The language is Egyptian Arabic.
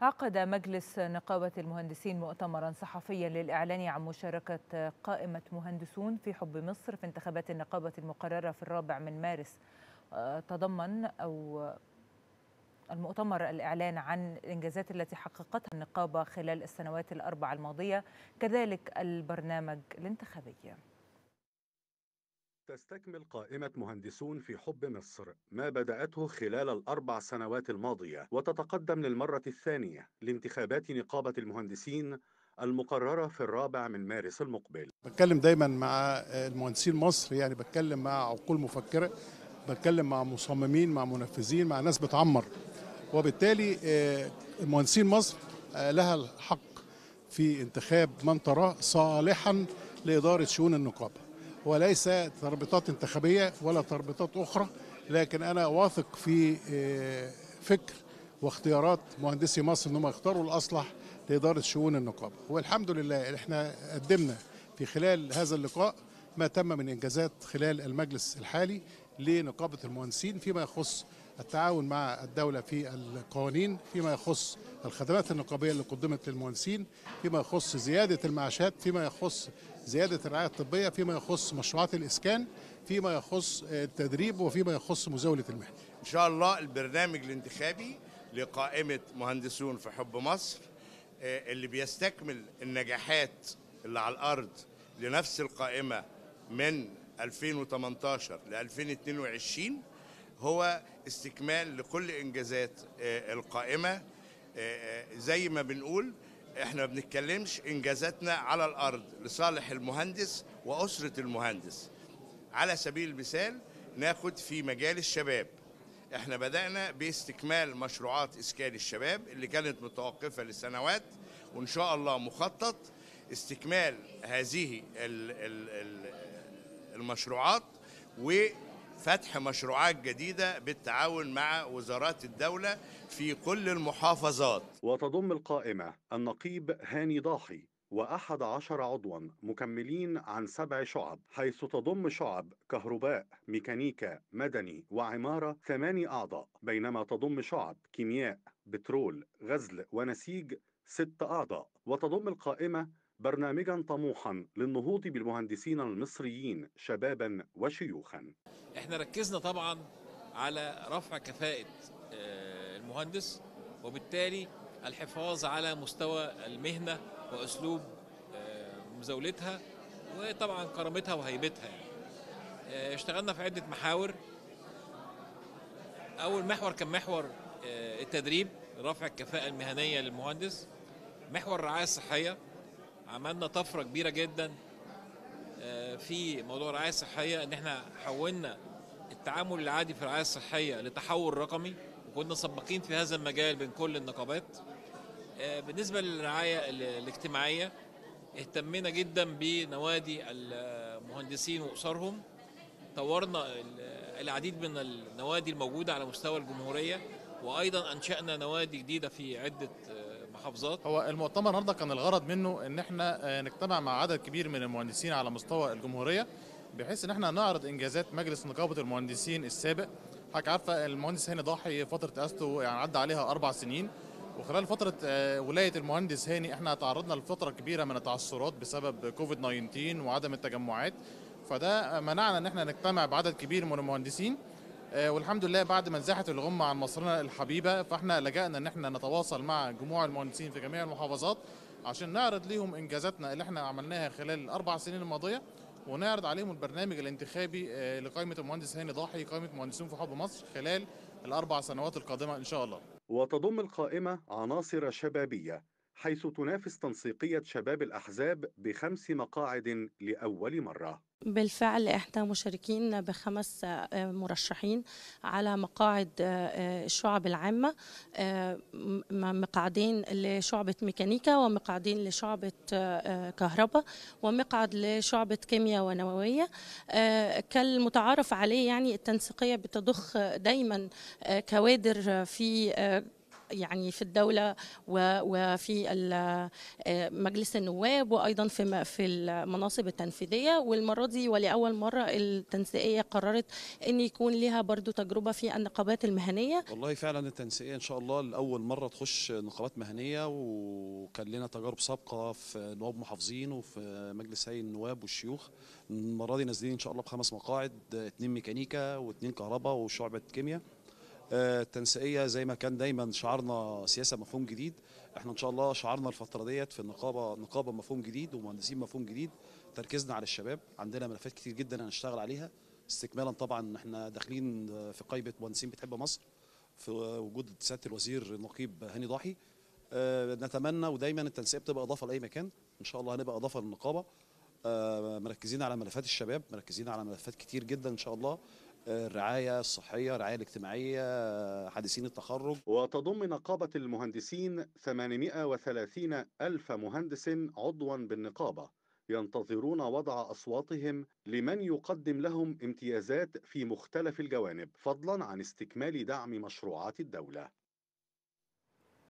عقد مجلس نقابة المهندسين مؤتمرا صحفيا للإعلان عن مشاركة قائمة مهندسون في حب مصر في انتخابات النقابة المقررة في الرابع من مارس تضمن أو المؤتمر الإعلان عن الإنجازات التي حققتها النقابة خلال السنوات الأربع الماضية كذلك البرنامج الانتخابي تستكمل قائمة مهندسون في حب مصر ما بدأته خلال الأربع سنوات الماضية وتتقدم للمرة الثانية لانتخابات نقابة المهندسين المقررة في الرابع من مارس المقبل بتكلم دايما مع المهندسين مصر يعني بتكلم مع عقول مفكرة بتكلم مع مصممين مع منفذين مع ناس بتعمر وبالتالي مهندسين مصر لها الحق في انتخاب من تراه صالحا لإدارة شؤون النقابة وليس تربطات انتخابية ولا تربطات أخرى لكن أنا واثق في فكر واختيارات مهندسي مصر أنهم يختاروا الأصلح لإدارة شؤون النقابة والحمد لله احنا قدمنا في خلال هذا اللقاء ما تم من إنجازات خلال المجلس الحالي لنقابة المهندسين فيما يخص التعاون مع الدولة في القوانين فيما يخص الخدمات النقابية اللي قدمت للمهندسين فيما يخص زيادة المعاشات فيما يخص زيادة الرعاية الطبية فيما يخص مشروعات الإسكان فيما يخص التدريب وفيما يخص مزاولة المهنة إن شاء الله البرنامج الانتخابي لقائمة مهندسون في حب مصر اللي بيستكمل النجاحات اللي على الأرض لنفس القائمة من 2018 ل 2022 هو استكمال لكل انجازات القائمه زي ما بنقول احنا ما بنتكلمش انجازاتنا على الارض لصالح المهندس واسره المهندس على سبيل المثال ناخد في مجال الشباب احنا بدانا باستكمال مشروعات اسكان الشباب اللي كانت متوقفه لسنوات وان شاء الله مخطط استكمال هذه المشروعات و فتح مشروعات جديدة بالتعاون مع وزارات الدولة في كل المحافظات وتضم القائمة النقيب هاني ضاحي وأحد عشر عضوا مكملين عن سبع شعب حيث تضم شعب كهرباء ميكانيكا مدني وعمارة ثماني أعضاء بينما تضم شعب كيمياء بترول غزل ونسيج ست أعضاء وتضم القائمة برنامجا طموحا للنهوض بالمهندسين المصريين شبابا وشيوخا احنا ركزنا طبعا على رفع كفاءة المهندس وبالتالي الحفاظ على مستوى المهنة وأسلوب مزاولتها وطبعا كرامتها وهيبتها يعني. اشتغلنا في عدة محاور أول محور كان محور التدريب رفع الكفاءة المهنية للمهندس محور الرعاية الصحية عملنا طفرة كبيرة جدا في موضوع الرعاية الصحية ان احنا حولنا التعامل العادي في الرعاية الصحية لتحول رقمي وكنا سباقين في هذا المجال بين كل النقابات بالنسبة للرعاية الاجتماعية اهتمينا جدا بنوادي المهندسين وأسرهم طورنا العديد من النوادي الموجودة على مستوى الجمهورية وأيضا أنشأنا نوادي جديدة في عدة محافظات هو المؤتمر النهارده كان الغرض منه ان احنا نجتمع مع عدد كبير من المهندسين على مستوى الجمهوريه بحيث ان احنا نعرض انجازات مجلس نقابه المهندسين السابق حضرتك عارفه المهندس هاني ضاحي فتره رئاسته يعني عدى عليها اربع سنين وخلال فتره ولايه المهندس هاني احنا تعرضنا لفتره كبيره من التعثرات بسبب كوفيد 19 وعدم التجمعات فده منعنا ان احنا نجتمع بعدد كبير من المهندسين والحمد لله بعد ما انزاحت الغمة عن مصرنا الحبيبة فاحنا لجأنا ان احنا نتواصل مع جموع المهندسين في جميع المحافظات عشان نعرض ليهم انجازاتنا اللي احنا عملناها خلال الاربع سنين الماضية ونعرض عليهم البرنامج الانتخابي لقائمة المهندس هاني ضاحي قائمة مهندسين في حب مصر خلال الاربع سنوات القادمة ان شاء الله وتضم القائمة عناصر شبابية حيث تنافس تنسيقية شباب الأحزاب بخمس مقاعد لأول مرة بالفعل احنا مشاركين بخمس مرشحين على مقاعد الشعب العامة مقعدين لشعبة ميكانيكا ومقعدين لشعبة كهرباء ومقعد لشعبة كيمياء ونووية كالمتعارف عليه يعني التنسيقية بتضخ دايما كوادر في يعني في الدولة وفي مجلس النواب وأيضا في في المناصب التنفيذية والمرة دي ولأول مرة التنسيقية قررت أن يكون لها برضو تجربة في النقابات المهنية والله فعلا التنسيقية إن شاء الله لأول مرة تخش نقابات مهنية وكان لنا تجارب سابقة في نواب محافظين وفي مجلس هيئة النواب والشيوخ المرة دي نازلين إن شاء الله بخمس مقاعد اتنين ميكانيكا واتنين كهرباء وشعبة كيمياء التنسيقيه زي ما كان دايما شعارنا سياسه مفهوم جديد احنا ان شاء الله شعارنا الفتره ديت في النقابه نقابه مفهوم جديد ومهندسين مفهوم جديد تركيزنا على الشباب عندنا ملفات كتير جدا هنشتغل عليها استكمالا طبعا احنا داخلين في قائمه مهندسين بتحب مصر في وجود سياده الوزير نقيب هاني ضاحي اه نتمنى ودايما التنسيق بتبقى اضافه لاي مكان ان شاء الله هنبقى اضافه للنقابه اه مركزين على ملفات الشباب مركزين على ملفات كتير جدا ان شاء الله الرعاية الصحية الرعاية الاجتماعية حديثين التخرج وتضم نقابة المهندسين 830 ألف مهندس عضوا بالنقابة ينتظرون وضع أصواتهم لمن يقدم لهم امتيازات في مختلف الجوانب فضلا عن استكمال دعم مشروعات الدولة